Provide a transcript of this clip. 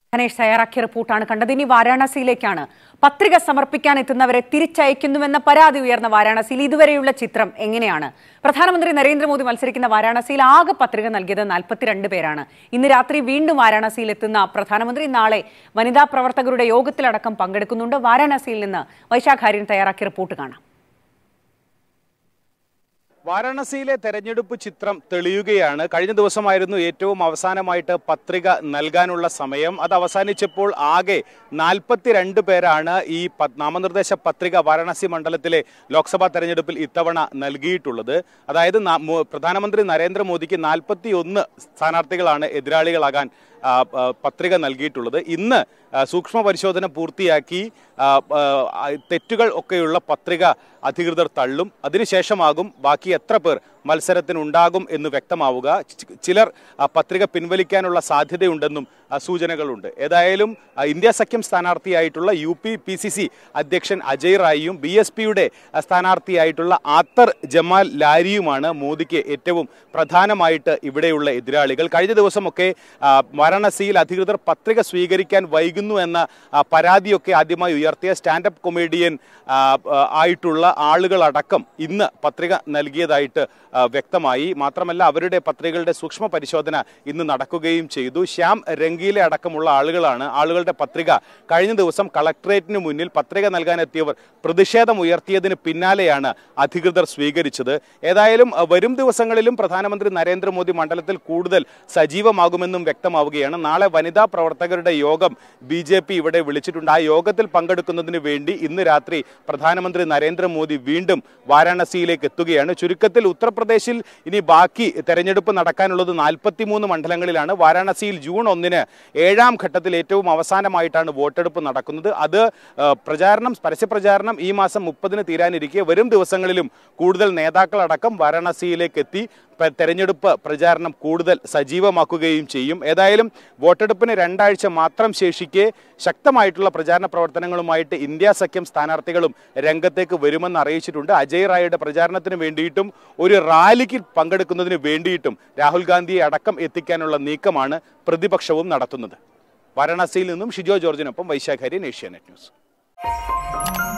ധനേഷ് തയ്യാറാക്കിയ റിപ്പോർട്ടാണ് കണ്ടത് ഇനി വാരാണസിയിലേക്കാണ് പത്രിക സമർപ്പിക്കാൻ എത്തുന്നവരെ തിരിച്ചയക്കുന്നുവെന്ന പരാതി ഉയർന്ന വാരാണസിയിൽ ഇതുവരെയുള്ള ചിത്രം എങ്ങനെയാണ് പ്രധാനമന്ത്രി നരേന്ദ്രമോദി മത്സരിക്കുന്ന വാരാണസിയിൽ ആകെ പത്രിക നൽകിയത് നാൽപ്പത്തിരണ്ട് പേരാണ് ഇന്ന് രാത്രി വീണ്ടും വാരാണസിയിൽ എത്തുന്ന പ്രധാനമന്ത്രി നാളെ വനിതാ പ്രവർത്തകരുടെ യോഗത്തിലടക്കം പങ്കെടുക്കുന്നുണ്ട് വാരാണസിയിൽ നിന്ന് വൈശാഖാര്യൻ തയ്യാറാക്കിയ റിപ്പോർട്ട് കാണാം വാരാണസിയിലെ തെരഞ്ഞെടുപ്പ് ചിത്രം തെളിയുകയാണ് കഴിഞ്ഞ ദിവസമായിരുന്നു ഏറ്റവും അവസാനമായിട്ട് പത്രിക നൽകാനുള്ള സമയം അത് അവസാനിച്ചപ്പോൾ ആകെ നാൽപ്പത്തിരണ്ട് പേരാണ് ഈ പ- നാമനിർദ്ദേശ പത്രിക വാരാണസി മണ്ഡലത്തിലെ ലോക്സഭാ തെരഞ്ഞെടുപ്പിൽ ഇത്തവണ നൽകിയിട്ടുള്ളത് അതായത് നാ- മോ- പ്രധാനമന്ത്രി നരേന്ദ്രമോദിക്ക് നാൽപ്പത്തി ഒന്ന് സ്ഥാനാർത്ഥികളാണ് എതിരാളികളാകാൻ ആ, ആ, പത്രിക നൽകിയിട്ടുള്ളത് ഇന്ന് ആ, സൂക്ഷ്മ പരിശോധന പൂർത്തിയാക്കി ആ, ആ, തെറ്റുകൾ ഒക്കെയുള്ള പത്രിക അധികൃതർ തള്ളും അതിനുശേഷമാകും ബാക്കി എത്ര പേർ മത്സരത്തിനുണ്ടാകും എന്ന് വ്യക്തമാവുക ചി- ചിലർ ആ പത്രിക പിൻവലിക്കാനുള്ള സാധ്യതയുണ്ടെന്നും ആ, സൂചനകളുണ്ട് ഏതായാലും ആ, ഇന്ത്യ സഖ്യം സ്ഥാനാർത്ഥിയായിട്ടുള്ള U P P C C അധ്യക്ഷൻ അജയ് റായിയും ബി എസ് പിയുടെ സ്ഥാനാർത്ഥിയായിട്ടുള്ള ആത്തർ ജമാൽ ലാരിയുമാണ് മോദിക്ക് ഏറ്റവും പ്രധാനമായിട്ട് ഇവിടെയുള്ള എതിരാളികൾ കഴിഞ്ഞ ദിവസമൊക്കെ ആ, വാരാണസിയിൽ അധികൃതർ പത്രിക സ്വീകരിക്കാൻ വൈകുന്നു എന്ന ആ, പരാതിയൊക്കെ ആദ്യമായി ഉയർത്തിയ സ്റ്റാൻഡപ്പ് കൊമേഡിയൻ ആ, ആ, ആയിട്ടുള്ള ആളുകളടക്കം ഇന്ന് പത്രിക നൽകിയതായിട്ട് ആ, വ്യക്തമായി മാത്രമല്ല അവരുടെ പത്രികകളുടെ സൂക്ഷ്മ പരിശോധന ഇന്ന് നടക്കുകയും ചെയ്തു ശ്യാം രംഗീലെ അടക്കമുള്ള ആളുകളാണ് ആളുകളുടെ പത്രിക കഴിഞ്ഞ ദിവസം കളക്ടറേറ്റിന് മുന്നിൽ പത്രിക നൽകാനെത്തിയവർ പ്രതിഷേധം ഉയർത്തിയതിന് പിന്നാലെയാണ് അധികൃതർ സ്വീകരിച്ചത് ഏതായാലും അഹ്, വരും ദിവസങ്ങളിലും പ്രധാനമന്ത്രി നരേന്ദ്രമോദി മണ്ഡലത്തിൽ കൂടുതൽ സജീവമാകുമെന്നും വ്യക്തമാവുകയാണ് നാളെ വനിതാ പ്രവർത്തകരുടെ യോഗം ബി ജെ പി ഇവിടെ വിളിച്ചിട്ടുണ്ട് ആ യോഗത്തിൽ പങ്കെടുക്കുന്നതിന് വേണ്ടി ഇന്ന് രാത്രി പ്രധാനമന്ത്രി നരേന്ദ്രമോദി വീണ്ടും വാരാണസിയിലേക്ക് എത്തുകയാണ് ചുരുക്കത്തിൽ ഉത്തർപ്രദേശിൽ ഇനി ബാക്കി തെരഞ്ഞെടുപ്പ് നടക്കാനുള്ളത് നാൽപ്പത്തിമൂന്ന് മണ്ഡലങ്ങളിലാണ് വാരാണസിയിൽ ജൂൺ ഒന്നിന് ഏഴാം ഘട്ടത്തിൽ ഏറ്റവും അവസാനമായിട്ടാണ് വോട്ടെടുപ്പ് നടക്കുന്നത് അത് ആ, പ്രചാരണം പരസ്യപ്രചാരണം ഈ മാസം മുപ്പതിന് തീരാനിരിക്കെ വരും ദിവസങ്ങളിലും കൂടുതൽ നേതാക്കളടക്കം വാരാണസിയിലേക്ക് എത്തി പ- തെരഞ്ഞെടുപ്പ് പ്രചാരണം കൂടുതൽ സജീവമാക്കുകയും ചെയ്യും ഏതായാലും വോട്ടെടുപ്പിന് രണ്ടാഴ്ച മാത്രം ശേഷിക്കെ ശക്തമായിട്ടുള്ള പ്രചാരണ പ്രവർത്തനങ്ങളുമായിട്ട് ഇന്ത്യ സഖ്യം സ്ഥാനാർത്ഥികളും രംഗത്തേക്ക് വരുമെന്ന് അറിയിച്ചിട്ടുണ്ട് അജയ് റായിയുടെ പ്രചാരണത്തിന് വേണ്ടിയിട്ടും ഒരു റാലിക്ക് പങ്കെടുക്കുന്നതിന് വേണ്ടിയിട്ടും രാഹുൽ ഗാന്ധിയെ അടക്കം എത്തിക്കാനുള്ള നീക്കമാണ് പ്രതിപക്ഷവും നടത്തുന്നത് വാരണാസിയിൽ നിന്നും ഷിജോ ജോർജിനൊപ്പം വൈശാഖാര്യൻ ഏഷ്യാനെറ്റ് ന്യൂസ്